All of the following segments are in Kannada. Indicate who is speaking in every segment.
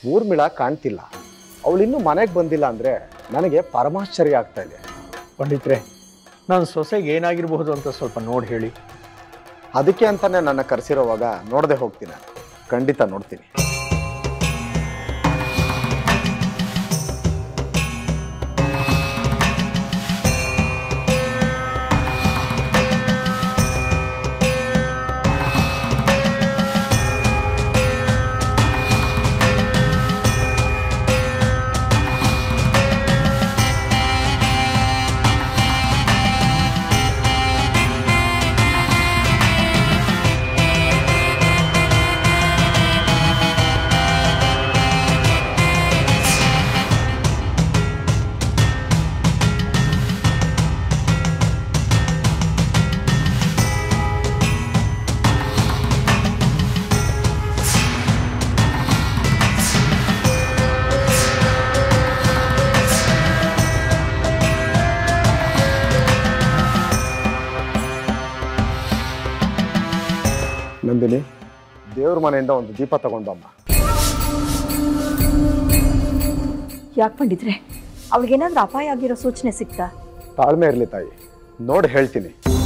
Speaker 1: ಊರ್ಮಿಳ ಕಾಣ್ತಿಲ್ಲ ಅವಳಿನ್ನೂ ಮನೆಗೆ ಬಂದಿಲ್ಲ ಅಂದರೆ ನನಗೆ ಪರಮಾಶ್ಚರ್ಯ ಆಗ್ತಾ ಇದೆ
Speaker 2: ಪಂಡಿತ್ರೆ ನಾನು ಸೊಸೆಗೆ ಏನಾಗಿರಬಹುದು ಅಂತ ಸ್ವಲ್ಪ ನೋಡಿ ಹೇಳಿ
Speaker 1: ಅದಕ್ಕೆ ಅಂತಾನೆ ನನ್ನ ಕರೆಸಿರೋವಾಗ ನೋಡದೆ ಹೋಗ್ತೀನಿ ಖಂಡಿತ ನೋಡ್ತೀನಿ ನಂದಿನಿ ದೇವ್ರ ಮನೆಯಿಂದ ಒಂದು ದೀಪ ತಗೊಂಡಮ್ಮ
Speaker 3: ಯಾಕೆ ಪಂಡಿತ್ರೆ ಅವಳಿಗೇನಾದ್ರೂ ಅಪಾಯ ಆಗಿರೋ ಸೂಚನೆ ಸಿಕ್ತಾ
Speaker 1: ತಾಳ್ಮೆ ಇರಲಿ ತಾಯಿ ನೋಡಿ ಹೇಳ್ತೀನಿ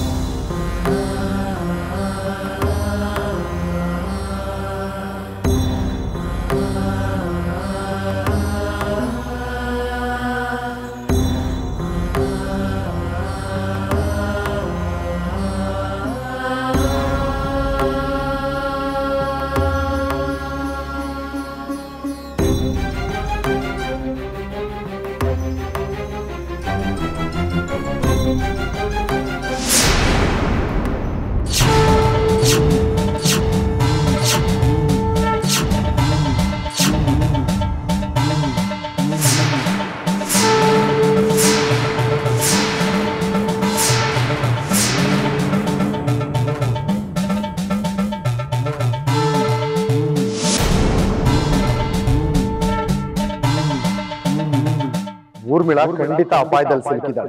Speaker 1: ಊರ್ಮಿಳ ಖಂಡಿತ ಅಪಾಯದಲ್ಲಿ ಸಿಲುಕಿದ್ದಾಳೆ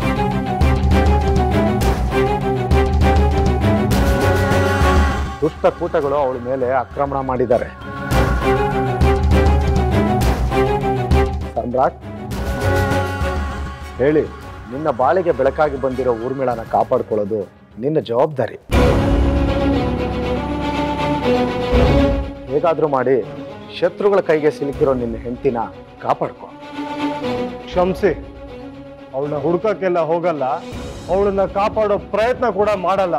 Speaker 1: ದುಷ್ಟ ಕೂಟಗಳು ಅವಳ ಮೇಲೆ ಆಕ್ರಮಣ ಮಾಡಿದ್ದಾರೆ ಸಮ್ರಾಟ್ ಹೇಳಿ ನಿನ್ನ ಬಾಳಿಗೆ ಬೆಳಕಾಗಿ ಬಂದಿರೋ ಊರ್ಮಿಳನ ಕಾಪಾಡ್ಕೊಳ್ಳೋದು ನಿನ್ನ ಜವಾಬ್ದಾರಿ ಹೇಗಾದ್ರೂ ಮಾಡಿ ಶತ್ರುಗಳ ಕೈಗೆ ಸಿಲುಕಿರೋ ನಿನ್ನ ಹೆಂಡತಿನ ಕಾಪಾಡ್ಕೊ
Speaker 4: ಕ್ಷಮಿಸಿ ಅವಳನ್ನ ಹುಡ್ಕಕ್ಕೆಲ್ಲ ಹೋಗಲ್ಲ ಅವಳನ್ನ ಕಾಪಾಡೋ ಪ್ರಯತ್ನ ಕೂಡ ಮಾಡಲ್ಲ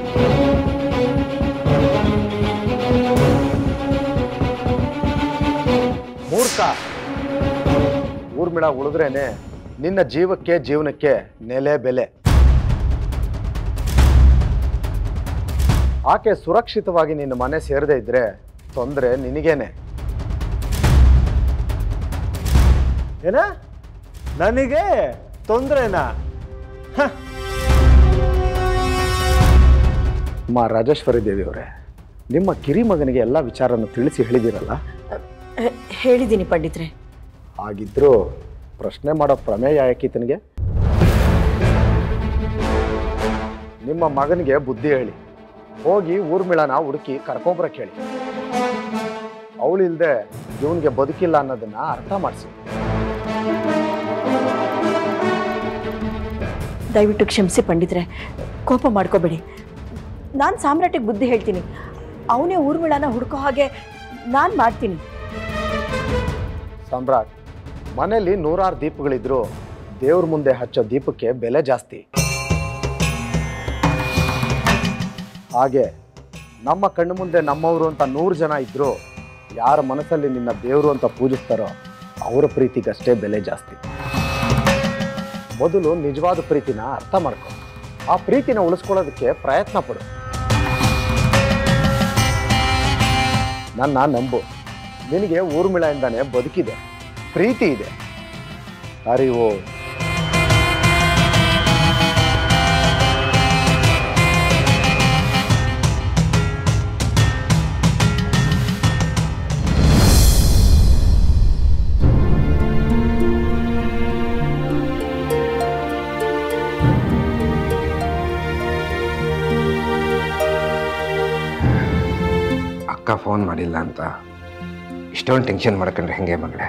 Speaker 1: ಮೂರ್ಖ ಊರ್ಮಿಳ ಉಳಿದ್ರೇನೆ ನಿನ್ನ ಜೀವಕ್ಕೆ ಜೀವನಕ್ಕೆ ನೆಲೆ ಬೆಲೆ ಆಕೆ ಸುರಕ್ಷಿತವಾಗಿ ನಿನ್ನ ಮನೆ ಸೇರದೇ ಇದ್ರೆ ತೊಂದರೆ ನಿನಗೇನೆ
Speaker 4: ಏನ ನನಗೆ ತೊಂದ್ರೆನಾ
Speaker 1: ಅಮ್ಮ ರಾಜೇಶ್ವರಿ ದೇವಿಯವರೇ ನಿಮ್ಮ ಕಿರಿ ಮಗನಿಗೆ ಎಲ್ಲ ವಿಚಾರನ ತಿಳಿಸಿ ಹೇಳಿದಿರಲ್ಲ
Speaker 3: ಹೆ- ಹೇಳಿದ್ದೀನಿ ಪಂಡಿತ್ರೆ
Speaker 1: ಹಾಗಿದ್ರು ಪ್ರಶ್ನೆ ಮಾಡೋ ಪ್ರಮೇಯ ಯಾಕೀತನಿಗೆ ನಿಮ್ಮ ಮಗನಿಗೆ ಬುದ್ಧಿ ಹೇಳಿ ಹೋಗಿ ಊರ್ಮಿಳನ ಹುಡುಕಿ ಕರ್ಕೊಂಬರಕ್ಕೆ ಹೇಳಿ ಅವಳಿಲ್ದೆ ಇವನ್ಗೆ ಬದುಕಿಲ್ಲ ಅನ್ನೋದನ್ನ ಅರ್ಥ ಮಾಡಿಸಿ
Speaker 3: ದಯವಿಟ್ಟು ಕ್ಷಮಿಸಿ ಪಂಡಿತ್ರೆ ಕೋಪ ಮಾಡ್ಕೋಬೇಡಿ ನಾನು ಸಾಮ್ರಾಟಿಗೆ ಬುದ್ಧಿ ಹೇಳ್ತೀನಿ ಅವನೇ ಊರ್ಮಿಳನ ಹುಡ್ಕೋ ಹಾಗೆ ನಾನು ಮಾಡ್ತೀನಿ
Speaker 1: ಸಮ್ರಾಟ್ ಮನೆಯಲ್ಲಿ ನೂರಾರು ದೀಪಗಳಿದ್ರು ದೇವ್ರ ಮುಂದೆ ಹಚ್ಚೋ ದೀಪಕ್ಕೆ ಬೆಲೆ ಜಾಸ್ತಿ ಹಾಗೆ ನಮ್ಮ ಕಣ್ಣು ಮುಂದೆ ನಮ್ಮವರು ಅಂತ ನೂರು ಜನ ಇದ್ರು ಯಾರ ಮನಸ್ಸಲ್ಲಿ ನಿನ್ನ ದೇವರು ಅಂತ ಪೂಜಿಸ್ತಾರೋ ಅವರ ಪ್ರೀತಿಗಷ್ಟೇ ಬೆಲೆ ಜಾಸ್ತಿ ಮೊದಲು ನಿಜವಾದ ಪ್ರೀತಿನ ಅರ್ಥ ಮಾಡ್ಕೊ ಆ ಪ್ರೀತಿನ ಉಳಿಸ್ಕೊಳ್ಳೋದಕ್ಕೆ ಪ್ರಯತ್ನ ಪಡು ನನ್ನ ನಂಬು ನಿನಗೆ ಊರ್ಮಿಳೆಯಿಂದಾನೆ ಬದುಕಿದೆ ಪ್ರೀತಿ ಇದೆ ಅರಿವು
Speaker 5: ಅಕ್ಕ ಫೋನ್ ಮಾಡಿಲ್ಲ ಅಂತ ಇಷ್ಟೊಂದು ಟೆನ್ಷನ್ ಮಾಡ್ಕೊಂಡ್ರೆ ಹೆಂಗೆ ಮಗಳೇ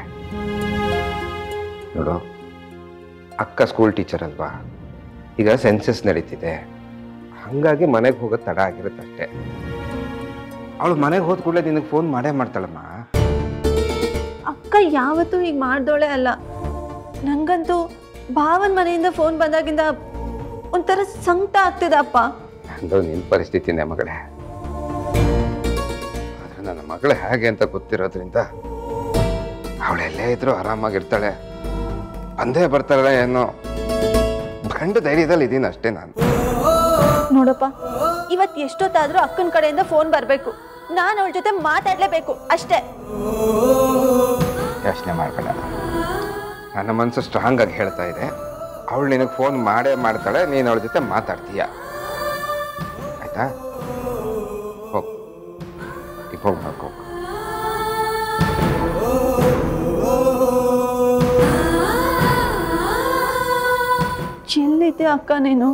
Speaker 5: ನೋಡು ಅಕ್ಕ ಸ್ಕೂಲ್ ಟೀಚರ್ ಅಲ್ವಾ ಈಗ ಸೆನ್ಸಸ್ ನಡೀತಿದೆ ಹಾಗಾಗಿ ಮನೆಗೆ ಹೋಗೋದು ತಡ ಆಗಿರುತ್ತೆ ಅಷ್ಟೇ ಅವಳು ಮನೆಗೆ ಹೋದ ಕೂಡಲೇ ನಿನಗೆ ಫೋನ್ ಮಾಡೇ ಮಾಡ್ತಾಳಮ್ಮ
Speaker 3: ಅಕ್ಕ ಯಾವತ್ತೂ ಹೀಗೆ ಮಾಡ್ದೋಳೆ ಅಲ್ಲ ನಂಗಂತೂ ಭಾವನ್ ಮನೆಯಿಂದ ಫೋನ್ ಬಂದಾಗಿಂದ ಒಂಥರ ಸಂಕಟ ಆಗ್ತಿದೆ ಅಪ್ಪ
Speaker 5: ನಂದು ನಿನ್ನ ಪರಿಸ್ಥಿತಿನೇ ಮಗಳೇ ಆದ್ರೆ ನನ್ನ ಮಗಳು ಹೇಗೆ ಅಂತ ಗೊತ್ತಿರೋದ್ರಿಂದ ಅವಳೆಲ್ಲೇ ಇದ್ರೂ ಆರಾಮಾಗಿರ್ತಾಳೆ ಬಂದೇ ಬರ್ತಾಳೆ ಏನೋ ಗಂಡು ಧೈರ್ಯದಲ್ಲಿ ಇದ್ದೀನಿ ಅಷ್ಟೇ ನಾನು
Speaker 3: ನೋಡಪ್ಪ ಇವತ್ತು ಎಷ್ಟೊತ್ತಾದ್ರೂ ಅಕ್ಕನ ಕಡೆಯಿಂದ ಫೋನ್ ಬರಬೇಕು ನಾನು ಅವಳ ಜೊತೆ ಮಾತಾಡ್ಲೇಬೇಕು ಅಷ್ಟೇ
Speaker 5: ಯೋಚನೆ ಮಾಡಬೇಡ ನನ್ನ ಮನಸ್ಸು ಸ್ಟ್ರಾಂಗ್ ಆಗಿ ಹೇಳ್ತಾ ಇದೆ ಅವಳು ನಿನಗೆ ಫೋನ್ ಮಾಡೇ ಮಾಡ್ತಾಳೆ ನೀನು ಅವಳ ಜೊತೆ ಮಾತಾಡ್ತೀಯ ಆಯ್ತಾ ಹೋಗ್ ಈಗ ಹೋಗಿ ಮಾಡ್ಕೋ
Speaker 3: ಚೆಲ್ಲಿದ್ದೆ ಅಕ್ಕ ನೀನು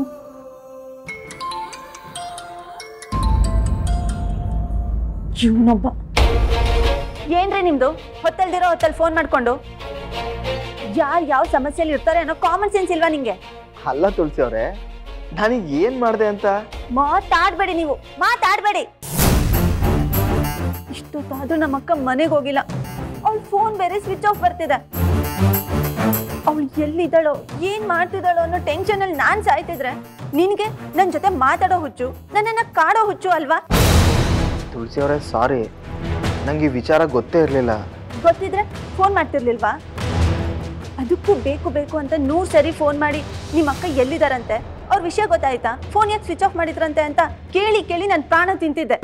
Speaker 3: ಇವನೊಬ್ಬ ಏನ್ರಿ ನಿಮ್ದು ಹೊತ್ತಲ್ದಿರೋ ಹೊತ್ತಲ್ಲಿ ಫೋನ್ ಮಾಡ್ಕೊಂಡು ಯಾರು ಯಾವ ಸಮಸ್ಯೆಯಲ್ಲಿ ಇರ್ತಾರೆ ಅನ್ನೋ ಕಾಮನ್ ಸೆನ್ಸ್ ಇಲ್ವಾ ನಿಂಗೆ
Speaker 6: ಅಲ್ಲ ತುಳಸಿ ಅವ್ರೆ ನಾನೀಗ ಏನ್ ಮಾಡ್ದೆ ಅಂತ
Speaker 3: ಮಾತಾಡ್ಬೇಡಿ ನೀವು ಮಾತಾಡ್ಬೇಡಿ ಇಷ್ಟೊತ್ತಾದ್ರೂ ನಮ್ಮ ಅಕ್ಕ ಮನೆಗೆ ಹೋಗಿಲ್ಲ ಅವಳ ಫೋನ್ ಬೇರೆ ಸ್ವಿಚ್ ಆಫ್ ಬರ್ತಿದೆ ಅವಳು ಎಲ್ಲಿದ್ದಾಳೋ ಏನ್ ಮಾಡ್ತಿದ್ದಾಳೋ ಅನ್ನೋ ಟೆನ್ಷನ್ ಅಲ್ಲಿ ನಾನ್ ಸಾಯ್ತಿದ್ರೆ ನಿನ್ಗೆ ನನ್ ಜೊತೆ ಮಾತಾಡೋ ಹುಚ್ಚು ನನ್ನನ್ನ ಕಾಡೋ ಹುಚ್ಚು ಅಲ್ವಾ
Speaker 6: ತುಳಸಿ ಅವರೇ ಸಾರಿ ನಂಗೆ ಈ ವಿಚಾರ ಗೊತ್ತೇ ಇರಲಿಲ್ಲ
Speaker 3: ಗೊತ್ತಿದ್ರೆ ಫೋನ್ ಮಾಡ್ತಿರ್ಲಿಲ್ವಾ ಅದಕ್ಕೂ ಬೇಕು ಬೇಕು ಅಂತ ನೂರ್ ಸರಿ ಫೋನ್ ಮಾಡಿ ನಿಮ್ಮ ಅಕ್ಕ ಎಲ್ಲಿದಾರಂತೆ ಅವ್ರ ವಿಷಯ ಗೊತ್ತಾಯ್ತಾ ಫೋನ್ ಯಾಕೆ ಸ್ವಿಚ್ ಆಫ್ ಮಾಡಿದ್ರಂತೆ ಅಂತ ಕೇಳಿ ಕೇಳಿ ನನ್ನ ಪ್ರಾಣ ತಿಂತಿದ್ದೆ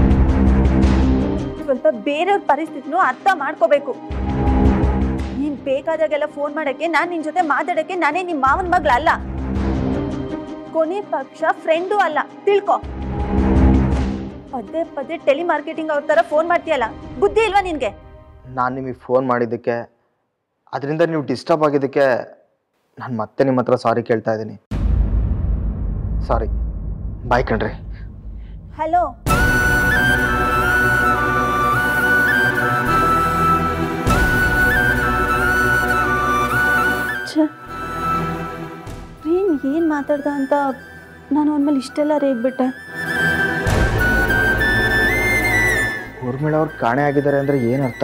Speaker 3: ಸ್ವಲ್ಪ ಬೇರೆಯವ್ರ ಪರಿಸ್ಥಿತಿನೂ ಅರ್ಥ ಮಾಡ್ಕೋಬೇಕು ನೀನ್ ಬೇಕಾದಾಗೆಲ್ಲ ಫೋನ್ ಮಾಡಕ್ಕೆ ನಾನ್ ನಿನ್ ಜೊತೆ ಮಾತಾಡಕ್ಕೆ ನಾನೇ ನಿಮ್ ಮಾವನ್ ಮಗಳಲ್ಲ ಕೊನೆ ಪಕ್ಷ ಫ್ರೆಂಡು ಅಲ್ಲ ತಿಳ್ಕೊ ಪದೇ ಪದೇ ಟೆಲಿಮಾರ್ಕೆಟಿಂಗ್ ಅವ್ರ ತರ ಫೋನ್ ಮಾಡ್ತೀಯಲ್ಲ ಬುದ್ಧಿ ಇಲ್ವಾ ನಿನ್ಗೆ
Speaker 6: ನಾನು ನಿಮಗೆ ಫೋನ್ ಮಾಡಿದ್ದಕ್ಕೆ ಅದರಿಂದ ನೀವು ಡಿಸ್ಟರ್ಬ್ ಆಗಿದ್ದಕ್ಕೆ ನಾನು ಮತ್ತೆ ನಿಮ್ಮ ಹತ್ರ ಸಾರಿ ಕೇಳ್ತಾ ಇದ್ದೀನಿ ಸಾರಿ ಬಾಯ್ ಕಣ್ರಿ
Speaker 3: ಹಲೋ ಪ್ರೇಮ್ ಏನು ಮಾತಾಡ್ದ ಅಂತ ನಾನು ಅವನ ಮೇಲೆ ಇಷ್ಟೆಲ್ಲ ರೇಗ್ಬಿಟ್ಟೆ
Speaker 6: ಊರ್ಮಿಳ ಅವ್ರು ಕಾಣೆ ಆಗಿದ್ದಾರೆ ಅಂದರೆ ಏನರ್ಥ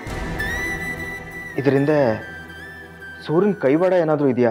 Speaker 6: ಇದರಿಂದ ಸೂರ್ಯನ ಕೈವಾಡ ಏನಾದರೂ ಇದೆಯಾ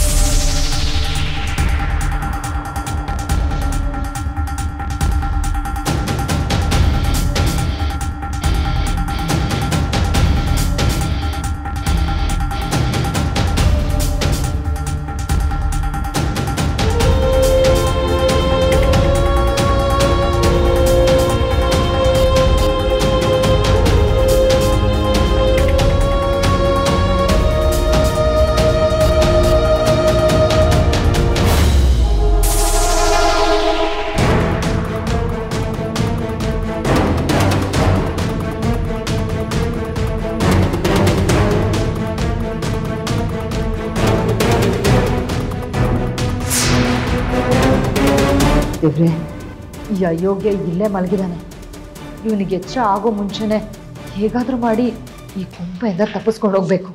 Speaker 7: ದೇವ್ರೆ ಈ ಅಯೋಗ್ಯ ಇಲ್ಲೇ ಮಲಗಿದಾನೆ ಇವನಿಗೆ ಎಚ್ಚರ ಆಗೋ ಮುಂಚೆನೆ ಹೇಗಾದ್ರೂ ಮಾಡಿ ಈ ಕೊಂಪೆಯಿಂದ ತಪ್ಪಿಸ್ಕೊಂಡು ಹೋಗ್ಬೇಕು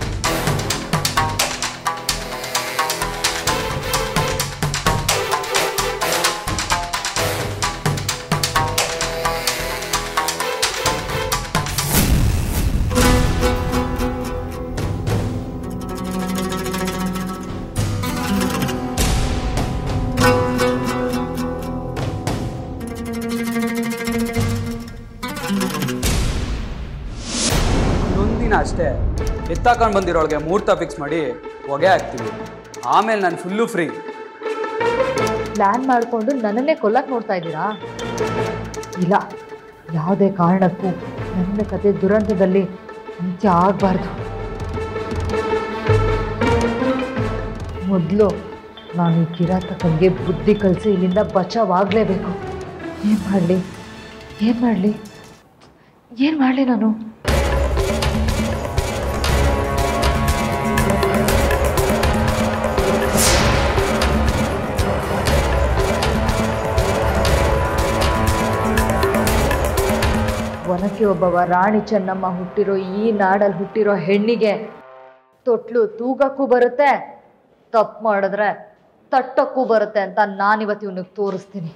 Speaker 8: ಇನ್ನೊಂದಿನ ಅಷ್ಟೇ ಎತ್ತಾಕೊಂಡು ಬಂದಿರೋಳಿಗೆ ಮುಹೂರ್ತ ಫಿಕ್ಸ್ ಮಾಡಿ ಹೊಗೆ ಹಾಕ್ತೀವಿ ಆಮೇಲೆ ನಾನು ಫುಲ್ಲು ಫ್ರೀ
Speaker 7: ಪ್ಲ್ಯಾನ್ ಮಾಡಿಕೊಂಡು ನನ್ನನ್ನೇ ಕೊಲ್ಲಕ್ಕೆ ನೋಡ್ತಾ ಇದ್ದೀರಾ ಇಲ್ಲ ಯಾವುದೇ ಕಾರಣಕ್ಕೂ ನನ್ನ ಕತೆ ದುರಂತದಲ್ಲಿ ಅಂತ್ಯ ಆಗಬಾರ್ದು ಮೊದಲು ನಾನು ಈ ಕಿರಾತಕಂಗೆ ಬುದ್ಧಿ ಕಲಿಸಿ ಇಲ್ಲಿಂದ ಬಚಾವಾಗಲೇಬೇಕು ಏನು ಮಾಡಲಿ ಏನು ಮಾಡಲಿ ಏನು ಮಾಡಲಿ ನಾನು ಒನಕೆ ಒಬ್ಬವ ರಾಣಿ ಚೆನ್ನಮ್ಮ ಹುಟ್ಟಿರೋ ಈ ನಾಡಲ್ಲಿ ಹುಟ್ಟಿರೋ ಹೆಣ್ಣಿಗೆ ತೊಟ್ಲು ತೂಗಕ್ಕೂ ಬರುತ್ತೆ ತಪ್ಪು ಮಾಡಿದ್ರೆ ತಟ್ಟಕ್ಕೂ ಬರುತ್ತೆ ಅಂತ ನಾನಿವತ್ತು ಇವನಿಗೆ ತೋರಿಸ್ತೀನಿ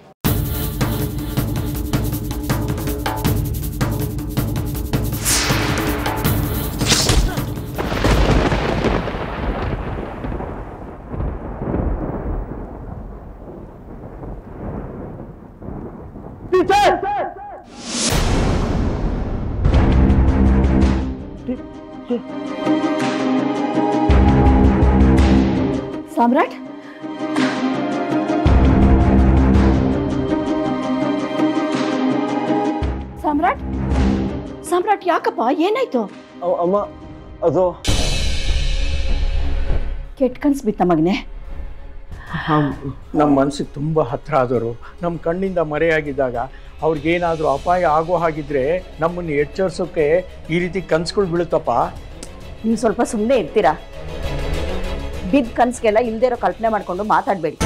Speaker 3: ಸಾಮ್ರಾಟ್ ಸಾಮ್ರಾಟ್ ಸಾಮ್ರಾಟ್ ಯಾಕಪ್ಪ ಏನಾಯ್ತು
Speaker 4: ಅ- ಅಮ್ಮ ಅದು
Speaker 3: ಕೆಟ್ಟ ಕನ್ಸ್ ಬಿತ್ತ ಮಗನೆ
Speaker 2: ನಮ್ಮ ಮನಸ್ಸಿಗೆ ತುಂಬ ಹತ್ರ ಆದವರು ನಮ್ಮ ಕಣ್ಣಿಂದ ಮರೆಯಾಗಿದ್ದಾಗ ಅವ್ರಿಗೇನಾದರೂ ಅಪಾಯ ಆಗೋ ಹಾಗಿದ್ರೆ ನಮ್ಮನ್ನು ಎಚ್ಚರಿಸೋಕೆ ಈ ರೀತಿ ಕನ್ಸುಗಳು ಬೀಳುತ್ತಪ್ಪ
Speaker 3: ನೀವು ಸ್ವಲ್ಪ ಸುಮ್ಮನೆ ಇರ್ತೀರಾ ಬಿದ್ದ ಕನ್ಸ್ಗೆಲ್ಲ ಇಲ್ದೇ ಇರೋ ಕಲ್ಪನೆ ಮಾಡ್ಕೊಂಡು ಮಾತಾಡಬೇಡಿ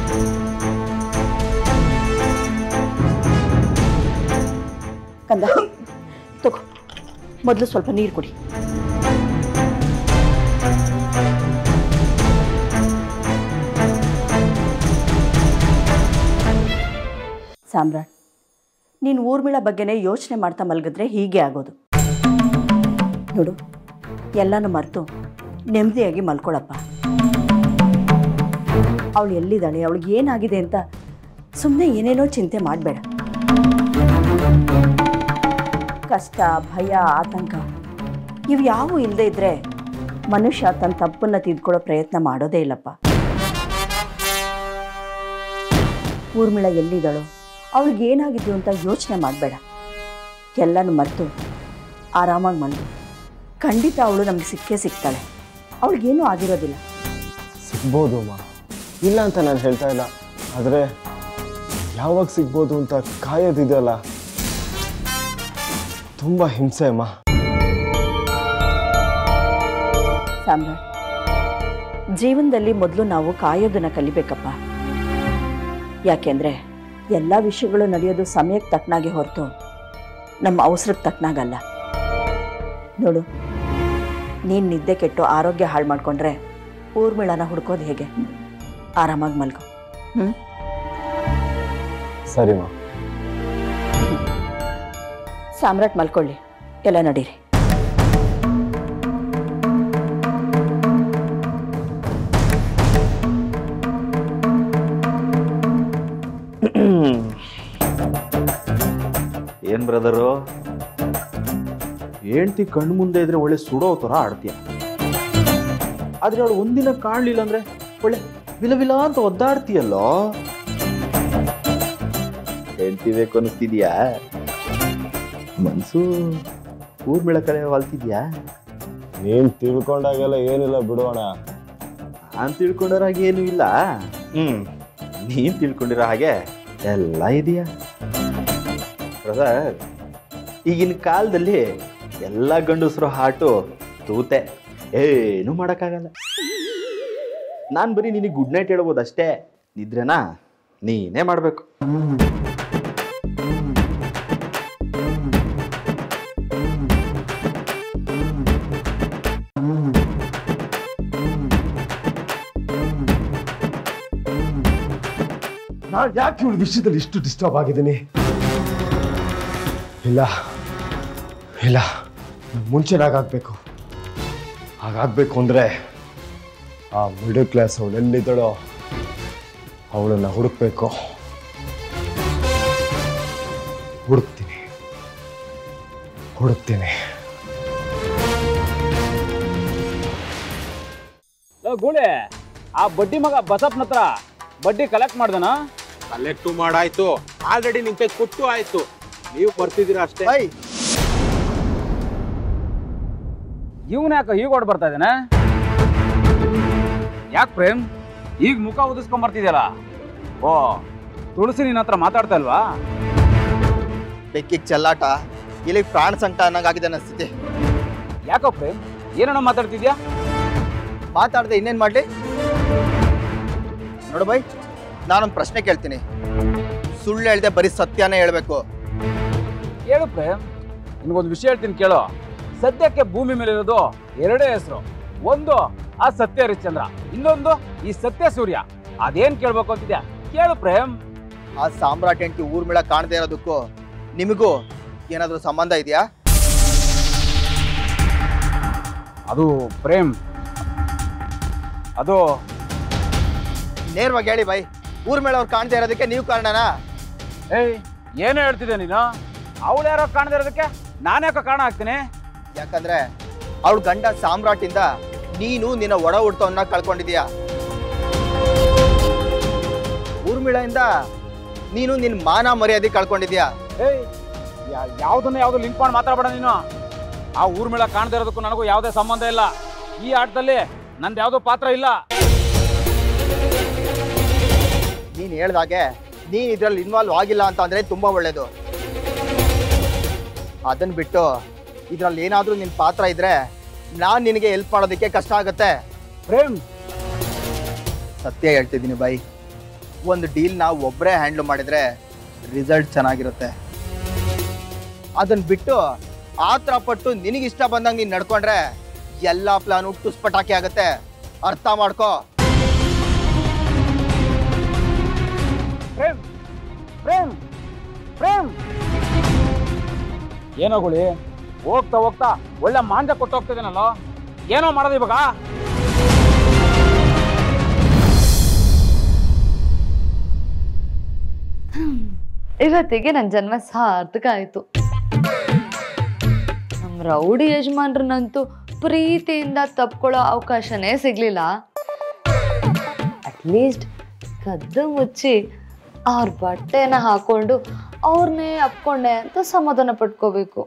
Speaker 3: ಕಂದ ತಗೋ ಮೊದಲು ಸ್ವಲ್ಪ ನೀರು ಕುಡಿ ಸಾಮ್ರಾಟ್ ನೀನು ಊರ್ಮಿಳ ಬಗ್ಗೆನೇ ಯೋಚನೆ ಮಾಡ್ತಾ ಮಲಗಿದ್ರೆ ಹೀಗೆ ಆಗೋದು ನೋಡು ಎಲ್ಲನೂ ಮರೆತು ನೆಮ್ಮದಿಯಾಗಿ ಮಲ್ಕೊಳಪ್ಪ ಅವಳು ಎಲ್ಲಿದ್ದಾಳೆ ಅವಳಿಗೆ ಏನಾಗಿದೆ ಅಂತ ಸುಮ್ಮನೆ ಏನೇನೋ ಚಿಂತೆ ಮಾಡಬೇಡ ಕಷ್ಟ ಭಯ ಆತಂಕ ಇವು ಯಾವೂ ಇಲ್ಲದೆ ಇದ್ದರೆ ಮನುಷ್ಯ ತನ್ನ ತಪ್ಪನ್ನು ತಿದ್ಕೊಳ್ಳೋ ಪ್ರಯತ್ನ ಮಾಡೋದೇ ಇಲ್ಲಪ್ಪ ಊರ್ಮಿಳ ಎಲ್ಲಿದ್ದಾಳೋ ಅವಳಿಗೆ ಏನಾಗಿದ್ದು ಅಂತ ಯೋಚನೆ ಮಾಡಬೇಡ ಎಲ್ಲನೂ ಮರೆತು ಆರಾಮಾಗಿ ಮಲಗು ಖಂಡಿತ ಅವಳು ನಮ್ಗೆ ಸಿಕ್ಕೇ ಸಿಗ್ತಾಳೆ ಅವಳಿಗೇನೂ ಆಗಿರೋದಿಲ್ಲ
Speaker 4: ಸಿಗ್ಬೋದು ಅಮ್ಮ ಇಲ್ಲ ಅಂತ ನಾನು ಹೇಳ್ತಾ ಇಲ್ಲ ಆದರೆ ಯಾವಾಗ ಸಿಗ್ಬೋದು ಅಂತ ಕಾಯೋದಿದೆಯಲ್ಲ ತುಂಬ ಹಿಂಸೆ ಅಮ್ಮ
Speaker 3: ಸಾಮ್ರಾಟ್ ಜೀವನದಲ್ಲಿ ಮೊದಲು ನಾವು ಕಾಯೋದನ್ನ ಕಲಿಬೇಕಪ್ಪ ಯಾಕೆಂದರೆ ಎಲ್ಲ ವಿಷಯಗಳು ನಡೆಯೋದು ಸಮಯಕ್ಕೆ ತಕ್ಕನಾಗೆ ಹೊರತು ನಮ್ಮ ಅವಸರಕ್ಕೆ ತಕ್ಕನಾಗಲ್ಲ ನೋಡು ನೀನು ನಿದ್ದೆ ಕೆಟ್ಟು ಆರೋಗ್ಯ ಹಾಳು ಮಾಡಿಕೊಂಡ್ರೆ ಊರ್ಮಿಳನ ಹುಡ್ಕೋದು ಹೇಗೆ ಆರಾಮಾಗಿ ಮಲ್ಗು ಹ್ಞೂ
Speaker 4: ಸರಿಮಾ
Speaker 3: ಸಾಮ್ರಾಟ್ ಮಲ್ಕೊಳ್ಳಿ ಎಲ್ಲ ನಡೀರಿ
Speaker 1: ಏನ್ ಬ್ರದರು ಹೆಂಡ್ತಿ ಕಣ್ಣು ಮುಂದೆ ಇದ್ರೆ ಒಳ್ಳೆ ಸುಡೋ ಥರ ಆಡ್ತೀಯ ಆದ್ರೆ ಅವಳು ಒಂದಿನ ಕಾಣಲಿಲ್ಲ ಅಂದ್ರೆ ಒಳ್ಳೆ ವಿಲ ವಿಲ ಅಂತ ಒದ್ದಾಡ್ತೀಯಲ್ಲೋ ಹೆಂಡ್ತಿ ಬೇಕು ಅನಿಸ್ತಿದ್ಯಾ ಮನ್ಸು ಊರ್ಮಿಳ ಕಡೆ ವಾಲ್ತಿದ್ಯಾ
Speaker 4: ನೀನು ತಿಳ್ಕೊಂಡಾಗೆಲ್ಲ ಏನಿಲ್ಲ ಬಿಡೋಣ
Speaker 1: ನಾನ್ ತಿಳ್ಕೊಂಡಿರೋ ಹಾಗೆ ಏನೂ ಇಲ್ಲ ಹ್ಮ್ ನೀನ್ ತಿಳ್ಕೊಂಡಿರೋ ಹಾಗೆ ಎಲ್ಲ ಇದೆಯಾ ಬ್ರದರ್ ಈಗಿನ ಕಾಲದಲ್ಲಿ ಎಲ್ಲ ಗಂಡಸರು ಹಾಟು ತೂತೆ ಏನು ಮಾಡೋಕ್ಕಾಗಲ್ಲ ನಾನು ಬರೀ ನಿನಗೆ ಗುಡ್ ನೈಟ್ ಹೇಳ್ಬೋದು ಅಷ್ಟೇ ನಿದ್ರೆನಾ ನೀನೇ ಮಾಡಬೇಕು
Speaker 4: ನಾನು ಯಾಕೆ ಇವಳ ವಿಷಯದಲ್ಲಿ ಇಷ್ಟು ಡಿಸ್ಟರ್ಬ್ ಆಗಿದ್ದೀನಿ ಇಲ್ಲ ಇಲ್ಲ ಮುಂಚೆನಾಗಬೇಕು ಹಾಗಾಗಬೇಕು ಅಂದರೆ ಆ ಮಿಡಲ್ ಕ್ಲಾಸ್ ಅವಳು ಎಲ್ಲಿದ್ದಳೋ ಅವಳನ್ನು ಹುಡುಕ್ಬೇಕು ಹುಡುಕ್ತೀನಿ ಹುಡುಕ್ತೀನಿ
Speaker 9: ಗೂಳೆ ಆ ಬಡ್ಡಿ ಮಗ ಬಸಪ್ಪನ ಹತ್ರ ಬಡ್ಡಿ ಕಲೆಕ್ಟ್ ಮಾಡ್ದನ
Speaker 10: ಕಲೆಕ್ಟು ಮಾಡಾಯ್ತು ಆಲ್ರೆಡಿ ನಿಮ್ ಕೈ ಕೊಟ್ಟು ಆಯ್ತು ನೀವು ಬರ್ತಿದ್ದೀರಾ ಅಷ್ಟೇ
Speaker 9: ಇವನ್ ಯಾಕೆ ಹೀಗೆ ಓಡ್ ಬರ್ತಾ ಇದ್ದಾನೆ ಯಾಕೆ ಪ್ರೇಮ್ ಈಗ ಮುಖ ಉದಿಸ್ಕೊಂಡ್ ಬರ್ತಿದ್ಯಲ್ಲ ಓ ತುಳಸಿ ನಿನ್ನ ಹತ್ರ ಮಾತಾಡ್ತಾ ಇಲ್ವಾ
Speaker 6: ಬೆಕ್ಕಿಗೆ ಚೆಲ್ಲಾಟ ಇಲ್ಲಿ ಪ್ರಾಣ ಸಂಕಟ ಅನ್ನಂಗಾಗಿದೆ ನನ್ನ ಸ್ಥಿತಿ
Speaker 9: ಯಾಕೋ ಪ್ರೇಮ್ ಏನೋ ಮಾತಾಡ್ತಿದ್ಯಾ
Speaker 6: ಮಾತಾಡದೆ ಇನ್ನೇನು ಮಾಡಲಿ ನೋಡು ಬೈ ನಾನೊಂದು ಪ್ರಶ್ನೆ ಕೇಳ್ತೀನಿ ಸುಳ್ಳು ಹೇಳ್ದೆ ಬರೀ ಸತ್ಯನೇ ಹೇಳ್ಬೇಕು
Speaker 9: ಹೇಳು ಪ್ರೇಮ್ ನಿನಗೊಂದು ವಿಷಯ ಹೇಳ್ತೀನಿ ಕೇಳು ಸದ್ಯಕ್ಕೆ ಭೂಮಿ ಮೇಲೆ ಇರೋದು ಎರಡೇ ಹೆಸರು ಒಂದು ಆ ಸತ್ಯ ಹರಿಶ್ಚಂದ್ರ ಇನ್ನೊಂದು ಈ ಸತ್ಯ ಸೂರ್ಯ ಅದೇನ್ ಕೇಳ್ಬೇಕು ಅಂತಿದ್ಯಾ ಕೇಳು ಪ್ರೇಮ್
Speaker 6: ಆ ಸಾಮ್ರಾಟ್ ಹೆಂಡತಿ ಊರ್ಮಿಳ ಕಾಣದೇ ಇರೋದಕ್ಕೂ ನಿಮಗೂ ಏನಾದರೂ ಸಂಬಂಧ ಇದೆಯಾ
Speaker 9: ಅದು ಪ್ರೇಮ್ ಅದು
Speaker 6: ನೇರವಾಗಿ ಹೇಳಿ ಬೈ ಊರ್ಮಿಳ ಅವ್ರು ಕಾಣದೇ ಇರೋದಕ್ಕೆ ನೀವು ಕಾರಣನಾ
Speaker 9: ಏಯ್ ಏನು ಹೇಳ್ತಿದ್ದೆ ನೀನು ಅವಳು ಯಾರೋ ಕಾಣದೇ ಇರೋದಕ್ಕೆ ನಾನ್ಯಾಕೋ ಕಾರಣ ಆಗ್ತೀನಿ
Speaker 6: ಯಾಕಂದ್ರೆ ಅವಳ ಗಂಡ ಸಾಮ್ರಾಟಿಂದ ನೀನು ನಿನ್ನ ಒಡ ಹುಡ್ತವನ್ನ ಕಳ್ಕೊಂಡಿದೀಯ ಊರ್ಮಿಳೆಯಿಂದ ನೀನು ನಿನ್ನ ಮಾನ ಮರ್ಯಾದೆ ಕಳ್ಕೊಂಡಿದ್ಯಾ
Speaker 9: ಏಯ್ ಯಾ- ಯಾವ್ದನ್ನ ಯಾವ್ದು ಲಿಂಕ್ ಮಾಡಿ ಮಾತಾಡಬೇಡ ನೀನು ಆ ಊರ್ಮಿಳ ಕಾಣದೇ ಇರೋದಕ್ಕೂ ನನಗೂ ಯಾವುದೇ ಸಂಬಂಧ ಇಲ್ಲ ಈ ಆಟದಲ್ಲಿ ನಂದು ಯಾವುದೋ ಪಾತ್ರ ಇಲ್ಲ
Speaker 6: ನೀನು ಹೇಳ್ದಾಗೆ ನೀನು ಇದ್ರಲ್ಲಿ ಇನ್ವಾಲ್ವ್ ಆಗಿಲ್ಲ ಅಂತ ಅಂದ್ರೆ ತುಂಬಾ ಒಳ್ಳೇದು ಅದನ್ನ ಬಿಟ್ಟು ಇದ್ರಲ್ಲಿ ಏನಾದ್ರೂ ನಿನ್ ಪಾತ್ರ ಇದ್ರೆ ನಾನ್ ನಿನಗೆ ಹೆಲ್ಪ್ ಮಾಡೋದಕ್ಕೆ ಕಷ್ಟ ಆಗುತ್ತೆ
Speaker 9: ಪ್ರೇಮ್
Speaker 6: ಸತ್ಯ ಹೇಳ್ತಿದ್ದೀನಿ ಬೈ ಒಂದು ಡೀಲ್ ನಾವು ಒಬ್ಬರೇ ಹ್ಯಾಂಡ್ಲ್ ಮಾಡಿದ್ರೆ ರಿಸಲ್ಟ್ ಚೆನ್ನಾಗಿರುತ್ತೆ ಅದನ್ನ ಬಿಟ್ಟು ಆತರ ಪಟ್ಟು ನಿನಗಿಷ್ಟ ಬಂದಂಗೆ ನೀನು ನಡ್ಕೊಂಡ್ರೆ ಎಲ್ಲ ಪ್ಲಾನು ಟುಸ್ಪಟಾಕಿ ಆಗುತ್ತೆ ಅರ್ಥ ಮಾಡ್ಕೋ
Speaker 9: ಪ್ರೇಮ್ ಪ್ರೇಮ್ ಪ್ರೇಮ್ ಏನೋ ಗುಳಿ ಹೋಗ್ತಾ ಹೋಗ್ತಾ ಒಳ್ಳೆ ಮಾಂಜ ಕೊಟ್ಟು ಹೋಗ್ತಿದ್ದೀನಲ್ಲ ಏನೋ ಮಾಡೋದು ಇವಾಗ
Speaker 7: ಇವತ್ತಿಗೆ ನನ್ನ ಜನ್ಮ ಸಾರ್ಥಕ ಆಯಿತು ನಮ್ಮ ರೌಡಿ ಯಜಮಾನ್ರನ್ನಂತೂ ಪ್ರೀತಿಯಿಂದ ತಪ್ಕೊಳ್ಳೋ ಅವಕಾಶನೇ ಸಿಗ್ಲಿಲ್ಲ ಅಟ್ಲೀಸ್ಟ್ ಕದ್ದು ಮುಚ್ಚಿ ಅವ್ರ ಬಟ್ಟೆನ ಹಾಕೊಂಡು ಅವ್ರನ್ನೇ ಅಪ್ಕೊಂಡೆ ಅಂತ ಸಮಾಧಾನ ಪಟ್ಕೋಬೇಕು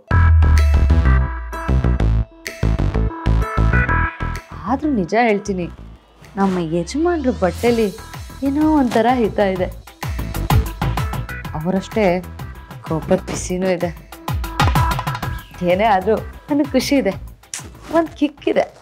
Speaker 7: ಆದ್ರೂ ನಿಜ ಹೇಳ್ತೀನಿ ನಮ್ಮ ಯಜಮಾನ್ರ ಬಟ್ಟೆಲಿ ಏನೋ ಒಂಥರ ಹಿತ ಇದೆ ಅವರಷ್ಟೇ ಕೋಪದ ಬಿಸಿನೂ ಇದೆ ಏನೇ ಆದರೂ ನನಗೆ ಖುಷಿ ಇದೆ ಒಂದು ಕಿಕ್ಕಿದೆ